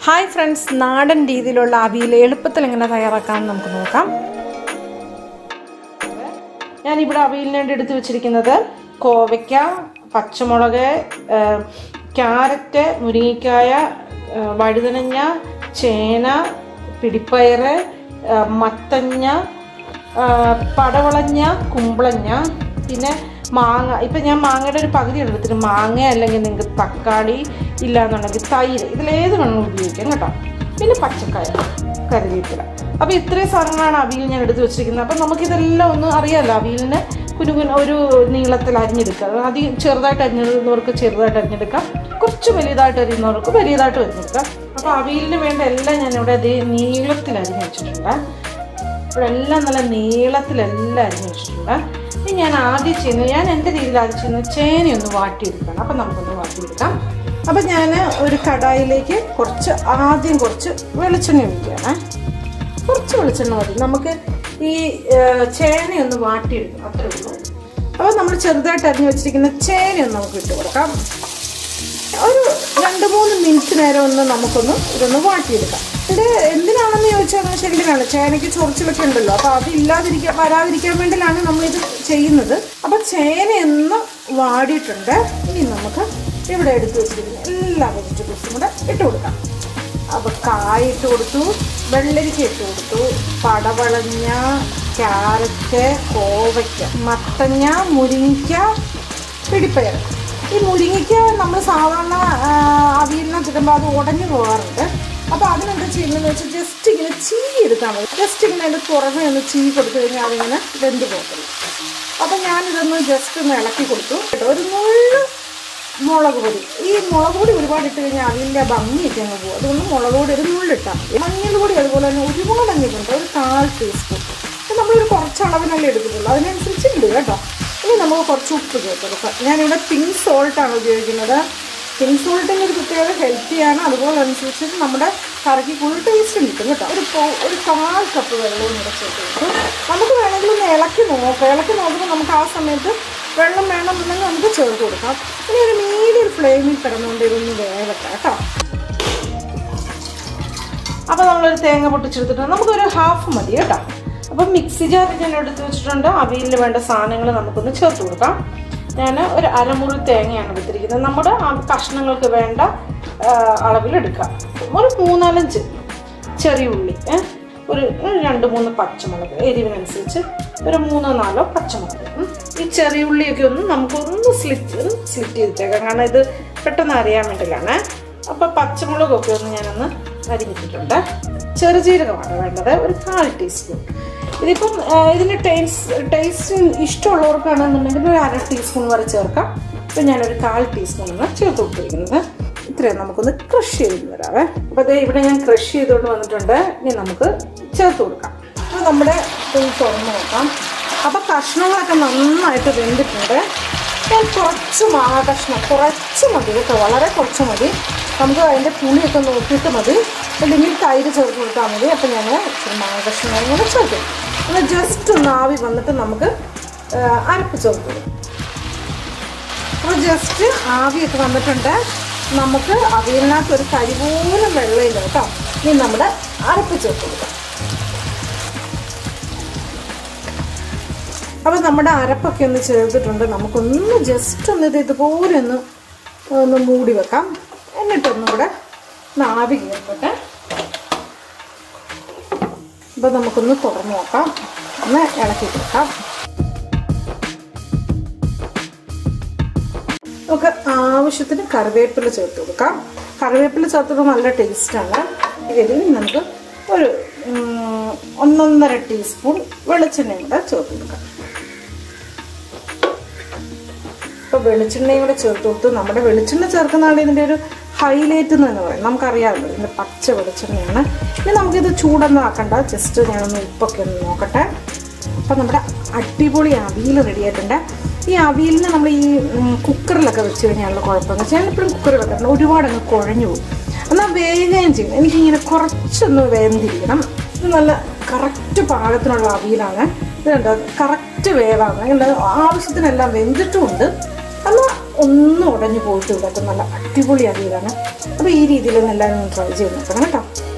Hi friends നാടൻ രീതിയിലുള്ള അവിയൽ എളുപ്പത്തിൽ എങ്ങനെ തയ്യാറാക്കാമെന്ന് നമുക്ക് നോക്കാം ഞാനിവിടെ അവിയലിന് വേണ്ടി എടുത്തു വെച്ചിരിക്കുന്നത് കോവയ്ക്ക പച്ചമുളക് ആ, ക്യാരറ്റ് മുരിങ്ങക്കായ ആ, വഴുതനങ്ങ ചേന പിടിപ്പയർ ആ, മത്തങ്ങ ആ, പടവളഞ്ഞ കുമ്പളങ്ങ പിന്നെ മാങ്ങ ഇപ്പം ഞാൻ മാങ്ങയുടെ ഒരു പകുതി എടുത്തിട്ട് മാങ്ങ അല്ലെങ്കിൽ നിങ്ങൾക്ക് തക്കാളി ഇല്ലാന്നുണ്ടെങ്കിൽ തൈര് ഇതിലേത് വേണമെങ്കിലും ഉപയോഗിക്കാം കേട്ടോ പിന്നെ പച്ചക്കായ കറിവേപ്പില അപ്പോൾ ഇത്രയും സാധനങ്ങളാണ് അവിയൽ ഞാൻ എടുത്ത് വെച്ചിരിക്കുന്നത് അപ്പം നമുക്കിതെല്ലാം ഒന്ന് അറിയാമല്ലോ അവിയലിന് കുനുകുന ഒരു നീളത്തിൽ അരിഞ്ഞെടുക്കുക അത് അധികം ചെറുതായിട്ട് അരിഞ്ഞെടുക്കുന്നവർക്ക് ചെറുതായിട്ട് അരിഞ്ഞെടുക്കാം കുറച്ച് വലുതായിട്ട് അരിയുന്നവർക്ക് വലിയതായിട്ട് അരിഞ്ഞെടുക്കാം അപ്പോൾ അവിയലിന് വേണ്ട എല്ലാം ഞാനിവിടെ അതേ നീളത്തിൽ അരിഞ്ഞ് വെച്ചിട്ടുണ്ട് ഇവിടെ എല്ലാം നല്ല നീളത്തിലെല്ലാം അരിഞ്ഞ് വെച്ചിട്ടുണ്ട് ഇനി ഞാൻ ആദ്യം ചെയ്യുന്നത് ഞാൻ എൻ്റെ രീതിയിൽ ആദ്യം ചെയ്യുന്നത് ചേനയൊന്ന് വാട്ടിയെടുക്കണം അപ്പം നമുക്കൊന്ന് വാട്ടിയെടുക്കാം അപ്പം ഞാൻ ഒരു കടായിലേക്ക് കുറച്ച് ആദ്യം കുറച്ച് വെളിച്ചെണ്ണ ഒഴിക്കുകയാണ് കുറച്ച് വെളിച്ചെണ്ണ മതി നമുക്ക് ഈ ഏഹ്, ചേനയൊന്ന് വാട്ടിയെടുക്കണം അത്രേ ഉള്ളൂ അപ്പോൾ നമ്മൾ ചെറുതായിട്ട് അരിഞ്ഞ് വെച്ചിരിക്കുന്ന ചേനയൊന്ന് നമുക്ക് ഇട്ട് കൊടുക്കാം ഒരു രണ്ട് മൂന്ന് മിനിറ്റ് നേരം ഒന്ന് നമുക്കൊന്ന് ഇതൊന്ന് വാട്ടിയെടുക്കാം ഇത് എന്തിനാണെന്ന് ചോദിച്ചാൽ ശരിയാണ് ചേനയ്ക്ക് ചൊറിച്ചിലൊക്കെ ഉണ്ടല്ലോ അപ്പോൾ അത് ഇല്ലാതിരിക്കാൻ വരാതിരിക്കാൻ വേണ്ടിയിലാണ് നമ്മളിത് ചെയ്യുന്നത് അപ്പോൾ ചേനയൊന്ന് വാടിയിട്ടുണ്ട് ഇനി നമുക്ക് ഇവിടെ എടുത്ത് വെച്ചിരിക്കുന്ന എല്ലാ വെജിറ്റബിൾസും കൂടെ ഇട്ട് കൊടുക്കാം അപ്പോൾ കായ ഇട്ട് കൊടുത്തു വെള്ളരിക്ക ഇട്ട് കൊടുത്തു പടവളഞ്ഞ ക്യാരറ്റ് കോവയ്ക്ക മത്തങ്ങ മുരിങ്ങയ്ക്ക പിടിപ്പയർ ഈ മുരിങ്ങയ്ക്ക നമ്മൾ സാധാരണ ആ, അവിയലിനകത്ത് ഇടുമ്പോൾ അത് ഉടഞ്ഞു പോകാറുണ്ട് അപ്പോൾ അതിനെന്താ ചെയ്യുന്നതെന്ന് വെച്ചാൽ ജസ്റ്റ് ഇങ്ങനെ ചീ എടുത്താൽ മതി ജസ്റ്റ് ഇങ്ങനെ അതിൻ്റെ പുറമെ ഒന്ന് ചീ കൊടുത്തു കഴിഞ്ഞാൽ അതിങ്ങനെ വെന്ത് പോകത്തില്ല അപ്പോൾ ഞാനിതൊന്ന് ജസ്റ്റ് ഒന്ന് ഇളക്കി കൊടുത്തു കേട്ടോ ഒരു നുള്ളു മുളക് പൊടി ഈ മുളക് പൊടി ഒരുപാട് ഇട്ട് കഴിഞ്ഞാൽ അതിൻ്റെ ഭംഗിയൊക്കെ അങ്ങ് പോകും അതുകൊണ്ട് മുളക് പൊടി ഒരു നുള്ളിട്ടാൽ മതി മഞ്ഞൾ പൊടി അതുപോലെ തന്നെ ഒരുപാട് അങ്ങിട്ടുണ്ട് ഒരു കാൽ ടീസ്പൂൺ ഇത് നമ്മളൊരു കുറച്ച് അളവിനല്ലേ എടുക്കുന്നുള്ളൂ അതിനനുസരിച്ച് ഉണ്ട് കേട്ടോ ഇനി നമുക്ക് കുറച്ച് ഉപ്പ് ചേർത്ത് കൊടുക്കാം ഞാനിവിടെ പിങ്ക് സോൾട്ടാണ് ഉപയോഗിക്കുന്നത് പിങ്ക് സോൾട്ടിൻ്റെ ഒരു പ്രത്യേകത ഹെൽത്തിയാണ് അതുപോലെ അനുസരിച്ച് നമ്മുടെ കറിക്ക് കൂടുതൽ ടേസ്റ്റ് കിട്ടും കേട്ടോ ഒരു പോ- ഒരു കാൽ കപ്പ് വെള്ളവും കൂടെ ചേർത്ത് കൊടുക്കും നമുക്ക് വേണമെങ്കിൽ ഒന്ന് ഇളക്കി നോക്കാം ഇളക്കി നോക്കുമ്പോൾ നമുക്ക് ആ സമയത്ത് വെള്ളം വേണമെന്നുണ്ടെങ്കിൽ നമുക്ക് ചേർത്ത് കൊടുക്കാം ഇനി ഒരു മീഡിയം ഫ്ലെയിമിൽ കിടന്നുകൊണ്ട് ഇതൊന്ന് വേവട്ടെ കേട്ടോ അപ്പോൾ നമ്മളൊരു തേങ്ങ പൊട്ടിച്ചെടുത്തിട്ട് നമുക്കൊരു ഹാഫ് മതി കേട്ടോ അപ്പം മിക്സി ജാർ ഞാൻ എടുത്ത് വെച്ചിട്ടുണ്ട് അവിയലിന് വേണ്ട സാധനങ്ങൾ നമുക്കൊന്ന് ചേർത്ത് കൊടുക്കാം ഞാൻ ഒരു അരമുറി തേങ്ങയാണ് എടുത്തിരിക്കുന്നത് നമ്മുടെ ആ കഷ്ണങ്ങൾക്ക് വേണ്ട ആ, അളവിലെടുക്കാം ഒരു മൂന്നാലഞ്ച് ചെറിയ ഉള്ളി ഏ? ഒരു ഒരു രണ്ട് മൂന്ന് പച്ചമുളക് എരിവിനനുസരിച്ച് ഒരു മൂന്നോ നാലോ പച്ചമുളക് ഉം. ഈ ചെറിയ ഉള്ളിയൊക്കെ ഒന്ന് നമുക്കൊന്ന് സ്ലിറ്റ് ഒന്ന് സ്ലിറ്റ് ചെയ്തിട്ടേക്കാം കാരണം ഇത് പെട്ടെന്ന് അറിയാൻ വേണ്ടിയിട്ടാണ് അപ്പോൾ പച്ചമുളകൊക്കെ ഒന്ന് ഞാനൊന്ന് അരിഞ്ഞിട്ടിട്ടുണ്ട് ചെറുജീരകമാണ് വേണ്ടത് ഒരു കാൽ ടീസ്പൂൺ ഇതിപ്പം ആ, ഇതിൻ്റെ ടേസ്റ്റ് ടേസ്റ്റ് ഇഷ്ടമുള്ളവർക്കാണെന്നുണ്ടെങ്കിൽ ഒരു അര ടീസ്പൂൺ വരെ ചേർക്കാം ഇപ്പം ഞാനൊരു കാൽ ടീസ്പൂൺ ആണ് ചേർത്ത് കൊടുത്തിരിക്കുന്നത് ഇത്രയും നമുക്കൊന്ന് ക്രഷ് ചെയ്ത് വരാവേ അപ്പോൾ ദേ ഇവിടെ ഞാൻ ക്രഷ് ചെയ്തുകൊണ്ട് വന്നിട്ടുണ്ട് ഇനി നമുക്ക് ചേർത്ത് കൊടുക്കാം അപ്പോൾ നമ്മുടെ ഇത് തുറന്ന് നോക്കാം അപ്പോൾ കഷ്ണങ്ങളൊക്കെ നന്നായിട്ട് വെന്തിട്ടുണ്ട് ഞാൻ കുറച്ച് മാങ്ങ കഷ്ണം കുറച്ച് മതി കേട്ടോ വളരെ കുറച്ച് മതി നമുക്ക് അതിൻ്റെ പുളിയൊക്കെ നോക്കിയിട്ട് മതി അല്ലെങ്കിൽ തൈര് ചേർത്ത് കൊടുത്താൽ മതി അപ്പം ഞാൻ ഇച്ചിരി മാങ്ങ കഷ്ണങ്ങളും കൂടെ ചേർക്കും എന്നാൽ ജസ്റ്റ് ഒന്ന് ആവി വന്നിട്ട് നമുക്ക് ആ, അരപ്പ് ചേർത്ത് കൊടുക്കും അപ്പോൾ ജസ്റ്റ് ആവിയൊക്കെ വന്നിട്ടുണ്ട് നമുക്ക് അവിയലിനകത്ത് ഒരു കരി പോലും വെള്ളമില്ല കേട്ടോ ഇനി നമ്മുടെ അരപ്പ് ചേർത്ത് കൊടുക്കാം അപ്പോൾ നമ്മുടെ അരപ്പൊക്കെ ഒന്ന് ചേർത്തിട്ടുണ്ട് നമുക്കൊന്ന് ജസ്റ്റ് ഒന്ന് ഇത് ഇതുപോലെ ഒന്ന് ഒന്ന് മൂടി വെക്കാം എന്നിട്ടൊന്നും കൂടെ ഒന്ന് ആവി കയറട്ടെ അപ്പോൾ നമുക്കൊന്ന് തുറന്ന് നോക്കാം ഒന്ന് ഇളക്കി കൊടുക്കാം നമുക്ക് ആവശ്യത്തിന് കറിവേപ്പില ചേർത്ത് കൊടുക്കാം കറിവേപ്പില ചേർത്തത് നല്ല ടേസ്റ്റാണ് ഇതിൽ നമുക്ക് ഒരു ഉം, ഒന്നൊന്നര ടീസ്പൂൺ വെളിച്ചെണ്ണയും കൂടെ ചേർത്ത് കൊടുക്കാം ഇപ്പോൾ വെളിച്ചെണ്ണയും കൂടെ ചേർത്ത് കൊടുത്തു നമ്മുടെ വെളിച്ചെണ്ണ ചേർക്കുന്നതാണ് ഇതിൻ്റെ ഒരു ഹൈലൈറ്റ് എന്ന് തന്നെ പറയും നമുക്കറിയാമല്ലോ ഇതിൻ്റെ പച്ച വെളിച്ചെണ്ണയാണ് ഇനി നമുക്കിത് ചൂടൊന്നും ആക്കണ്ട ജസ്റ്റ് ഞാനൊന്ന് ഉപ്പൊക്കെ ഒന്ന് നോക്കട്ടെ അപ്പം നമ്മുടെ അടിപൊളി അവിയൽ റെഡി ആയിട്ടുണ്ട് ഈ അവിയലിന് നമ്മൾ ഈ ഉം, കുക്കറിലൊക്കെ വെച്ച് കഴിഞ്ഞാലുള്ള കുഴപ്പമെന്ന് വെച്ചാൽ ഞാനിപ്പോഴും കുക്കറിൽ വെക്കാറുണ്ട് ഒരുപാട് അങ്ങ് കുഴഞ്ഞു പോകും എന്നാൽ വേഗം ചെയ്യും എനിക്കിങ്ങനെ കുറച്ചൊന്ന് വേന്തിരിക്കണം ഇത് നല്ല കറക്റ്റ് പാകത്തിനുള്ള അവിയലാണ് ഇത് കണ്ടോ കറക്റ്റ് വേവാണ് കണ്ടോ ആവശ്യത്തിനെല്ലാം വെന്തിട്ടുമുണ്ട് എന്നാൽ ഒന്നും ഉടഞ്ഞു പോയിട്ടും ഇല്ലാത്ത നല്ല അടിപൊളി അവിയലാണ് അപ്പോൾ ഈ രീതിയിൽ ഒന്ന് എല്ലാവരും ഒന്ന് ട്രൈ ചെയ്ത് നോക്കണം കേട്ടോ